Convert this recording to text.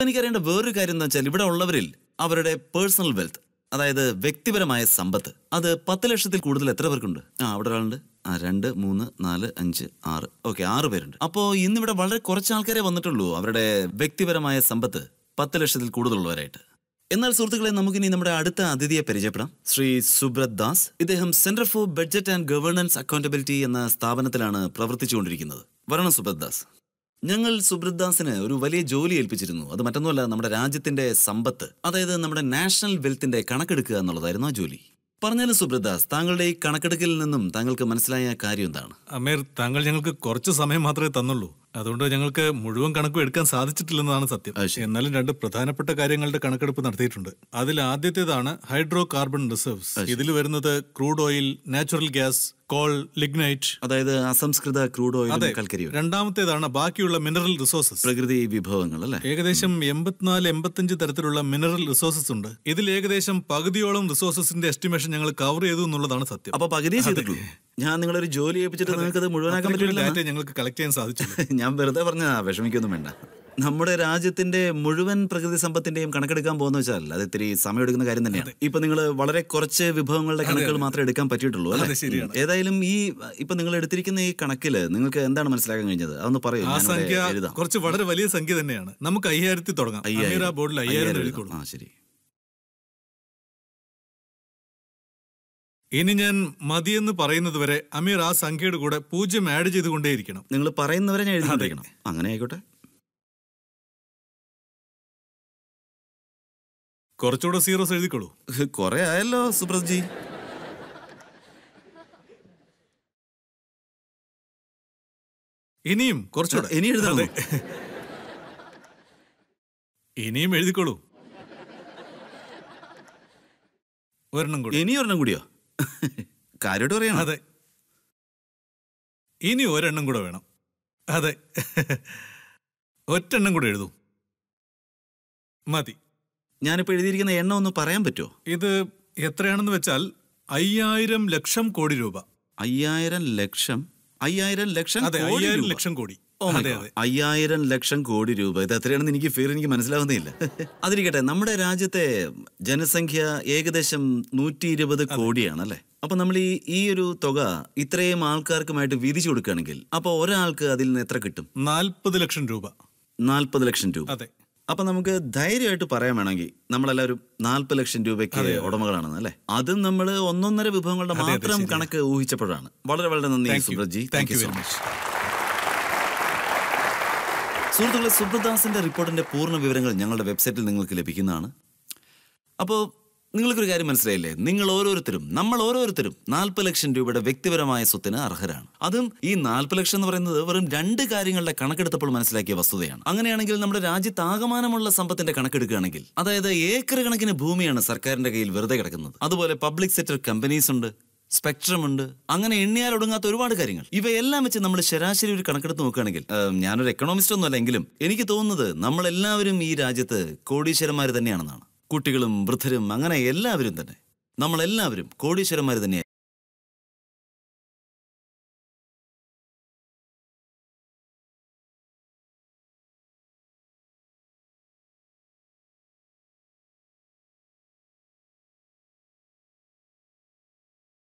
എനിക്കറിയേണ്ട വേറൊരു കാര്യം എന്താ വെച്ചാൽ ഇവിടെ ഉള്ളവരിൽ അവരുടെ പേഴ്സണൽ വെൽത്ത് അതായത് വ്യക്തിപരമായ സമ്പത്ത് അത് പത്ത് ലക്ഷത്തിൽ കൂടുതൽ എത്ര പേർക്കുണ്ട് ആ അവിടെ ഒരാളുണ്ട് ആ രണ്ട് മൂന്ന് നാല് അഞ്ച് ആറ് ഓക്കെ ആറ് പേരുണ്ട് അപ്പോൾ ഇന്നിവിടെ വളരെ കുറച്ച് ആൾക്കാരെ വന്നിട്ടുള്ളൂ അവരുടെ വ്യക്തിപരമായ സമ്പത്ത് പത്ത് ലക്ഷത്തിൽ കൂടുതലുള്ളവരായിട്ട് എന്നാൽ സുഹൃത്തുക്കളെ നമുക്കിനി നമ്മുടെ അടുത്ത അതിഥിയെ പരിചയപ്പെടാം ശ്രീ സുബ്രത് ദാസ് ഇദ്ദേഹം Centre for Budget and Governance Accountability എന്ന സ്ഥാപനത്തിലാണ് പ്രവർത്തിച്ചുകൊണ്ടിരിക്കുന്നത് വരണം സുബ്രത് ദാസ് ഞങ്ങൾ സുബ്രത് ദാസിന് ഒരു വലിയ ജോലി ഏൽപ്പിച്ചിരുന്നു അത് മറ്റൊന്നുമല്ല നമ്മുടെ രാജ്യത്തിന്റെ സമ്പത്ത് അതായത് നമ്മുടെ നാഷണൽ വെൽത്തിന്റെ കണക്കെടുക്കുക എന്നുള്ളതായിരുന്നു ആ ജോലി പറഞ്ഞാലും സുബ്രത് ദാസ് താങ്കളുടെ ഈ കണക്കെടുക്കലിൽ നിന്നും താങ്കൾക്ക് മനസ്സിലായ കാര്യം എന്താണ് അമീർ താങ്കൾ ഞങ്ങൾക്ക് കുറച്ച് സമയം മാത്രമേ തന്നുള്ളൂ അതുകൊണ്ട് ഞങ്ങൾക്ക് മുഴുവൻ കണക്കും എടുക്കാൻ സാധിച്ചിട്ടില്ലെന്നതാണ് സത്യം അത് ശരി. എന്നാലും രണ്ട് പ്രധാനപ്പെട്ട കാര്യങ്ങളുടെ കണക്കെടുപ്പ് നടത്തിയിട്ടുണ്ട് അതിൽ ആദ്യത്തേതാണ് ഹൈഡ്രോ കാർബൺ റിസർവ്സ് ഇതിൽ വരുന്നത് crude oil natural gas coal lignite അതായത് അസംസ്കൃത ക്രൂഡ് ഓയിലും കൽക്കരിയും രണ്ടാമത്തേതാണ് ബാക്കിയുള്ള മിനറൽ റിസോഴ്സസ് പ്രകൃതി വിഭവങ്ങൾ അല്ലേ ഏകദേശം എൺപത്തിനാല് എൺപത്തഞ്ച് തരത്തിലുള്ള മിനറൽ റിസോഴ്സസ് ഉണ്ട് ഇതിൽ ഏകദേശം പകുതിയോളം റിസോഴ്സസിന്റെ എസ്റ്റിമേഷൻ ഞങ്ങൾ കവർ ചെയ്തു എന്നുള്ളതാണ് സത്യം അപ്പൊ പകുതിയെ ചെയ്തിട്ടുള്ളൂ ഞാൻ നിങ്ങളൊരു ജോലി ഏൽപ്പിച്ചിട്ട് നിങ്ങൾക്ക് അത് മുഴുവനാക്കാൻ അത്രയ്ക്കുള്ള പറ്റില്ല ഡാറ്റ ഞങ്ങൾക്ക് കളക്ട് ചെയ്യാൻ സാധിച്ചില്ല ഞാൻ വെറുതെ പറഞ്ഞ വിഷമിക്കൊന്നും വേണ്ട നമ്മുടെ രാജ്യത്തിന്റെ മുഴുവൻ പ്രകൃതി സമ്പത്തിന്റെയും കണക്കെടുക്കാൻ പോകുന്ന വെച്ചാൽ അത് ഇത്തിരി സമയമെടുക്കുന്ന കാര്യം തന്നെയാണ് ഇപ്പൊ നിങ്ങൾ വളരെ കുറച്ച് വിഭവങ്ങളുടെ കണക്കുകൾ മാത്രമേ എടുക്കാൻ പറ്റിയിട്ടുള്ളൂ അല്ലേ അതെ, ശരിയാണ്. ഏതായാലും ഈ ഇപ്പൊ നിങ്ങൾ എടുത്തിരിക്കുന്ന ഈ കണക്കില് നിങ്ങൾക്ക് എന്താണ് മനസ്സിലാക്കാൻ കഴിഞ്ഞത് അതൊന്ന് പറയൂ ആ ഞാനിവിടെ സംഖ്യ എഴുതാം കുറച്ച് വളരെ വലിയ സംഖ്യ തന്നെയാണ് നമുക്ക് അയ്യായിരത്തി തുടങ്ങാം അമീർ ആ ബോർഡിൽ അയ്യായിരം അയ്യായിരം എഴുതിക്കോളൂ എഴുതാം. ആ ശരി ഇനി ഞാൻ മതിയെന്ന് പറയുന്നത് വരെ അമീർ ആ സംഖ്യയുടെ കൂടെ പൂജ്യം ആഡ് ചെയ്തുകൊണ്ടേയിരിക്കണം നിങ്ങൾ പറയുന്നവരെ ഞാൻ എഴുതിക്കൊണ്ടിരിക്കണം അങ്ങനെ ആയിക്കോട്ടെ കുറച്ചുകൂടെ സീറോസ് എഴുതിക്കോളൂ കുറെ ആയല്ലോ സുബ്രത് ജി ഇനിയും കുറച്ചുകൂടെ ഇനി എഴുതണോ? അതെ. ഇനിയും എഴുതിക്കോളൂ ഒരെണ്ണം കൂടി ഇനി ഒരെണ്ണം കൂടിയോ കാര്യമായിട്ട് പറയണം അതെ ഇനി ഒരെണ്ണം കൂടെ വേണം അതെ ഒറ്റെണ്ണം കൂടെ എഴുതൂ മതി ഞാനിപ്പോ എഴുതിയിരിക്കുന്ന എണ്ണം ഒന്ന് പറയാൻ പറ്റുമോ ഇത് എത്രയാണെന്ന് വെച്ചാൽ അയ്യായിരം ലക്ഷം കോടി രൂപ അയ്യായിരം ലക്ഷം അയ്യായിരം ലക്ഷം അതെ കോടി അയ്യായിരം രൂപ. ലക്ഷം കോടി Oh my അതെ God. അതെ അയ്യായിരം ലക്ഷം കോടി രൂപ ഇത് എത്രയാണെന്ന് എനിക്ക് ഫിയർ എനിക്ക് മനസ്സിലാവുന്നില്ല അതിരിക്കട്ടെ നമ്മുടെ രാജ്യത്തെ ജനസംഖ്യ ഏകദേശം നൂറ്റി ഇരുപത് കോടിയാണ് അല്ലെ അപ്പൊ നമ്മൾ ഈ ഈ ഒരു തുക ഇത്രയും ആൾക്കാർക്കുമായിട്ട് വീതിച്ചു കൊടുക്കുകയാണെങ്കിൽ അപ്പൊ ഒരാൾക്ക് അതിൽ നിന്ന് എത്ര കിട്ടും നാൽപ്പത് ലക്ഷം രൂപ നാൽപ്പത് ലക്ഷം രൂപ അതെ അപ്പൊ നമുക്ക് ധൈര്യമായിട്ട് പറയാൻ വേണമെങ്കിൽ നമ്മളെല്ലാവരും നാൽപ്പത് ലക്ഷം രൂപയ്ക്ക് ഉടമകളാണെന്ന് അല്ലേ അതും നമ്മൾ ഒന്നൊന്നര വിഭവങ്ങളുടെ മാത്രം കണക്ക് ഊഹിച്ചപ്പോഴാണ് വളരെ വളരെ നന്ദി Subrat ji thank you so very much much സുഹൃത്തുക്കളെ സുബ്രദാസിന്റെ റിപ്പോർട്ടിന്റെ പൂർണ്ണ വിവരങ്ങൾ ഞങ്ങളുടെ വെബ്സൈറ്റിൽ നിങ്ങൾക്ക് ലഭിക്കുന്നതാണ് അപ്പോൾ നിങ്ങൾക്കൊരു കാര്യം മനസ്സിലായില്ലേ നിങ്ങൾ ഓരോരുത്തരും നമ്മൾ ഓരോരുത്തരും നാൽപ്പത് ലക്ഷം രൂപയുടെ വ്യക്തിപരമായ സ്വത്തിന് അർഹരാണ് അതും ഈ നാൽപ്പത് ലക്ഷം എന്ന് പറയുന്നത് വെറും രണ്ട് കാര്യങ്ങളുടെ കണക്കെടുത്തപ്പോൾ മനസ്സിലാക്കിയ വസ്തുതയാണ് അങ്ങനെയാണെങ്കിൽ നമ്മുടെ രാജ്യത്ത് ആകമാനമുള്ള സമ്പത്തിന്റെ കണക്കെടുക്കുകയാണെങ്കിൽ അതായത് ഏക്കർ കണക്കിന് ഭൂമിയാണ് സർക്കാരിന്റെ കയ്യിൽ വെറുതെ കിടക്കുന്നത് അതുപോലെ പബ്ലിക് സെക്ടർ കമ്പനീസ് ഉണ്ട് സ്പെക്ട്രം ഉണ്ട് അങ്ങനെ എണ്ണിയാൽ ഒടുങ്ങാത്ത ഒരുപാട് കാര്യങ്ങൾ ഇവയെല്ലാം വെച്ച് നമ്മൾ ശരാശരി ഒരു കണക്കെടുത്ത് നോക്കുകയാണെങ്കിൽ ഏഹ്, ഞാനൊരു എക്കണോമിസ്റ്റ് ഒന്നും അല്ലെങ്കിലും എനിക്ക് തോന്നുന്നത് നമ്മളെല്ലാവരും ഈ രാജ്യത്ത് കോടീശ്വരന്മാർ തന്നെയാണെന്നാണ് കുട്ടികളും വൃദ്ധരും അങ്ങനെ എല്ലാവരും തന്നെ നമ്മളെല്ലാവരും കോടീശ്വരന്മാർ തന്നെയാണ്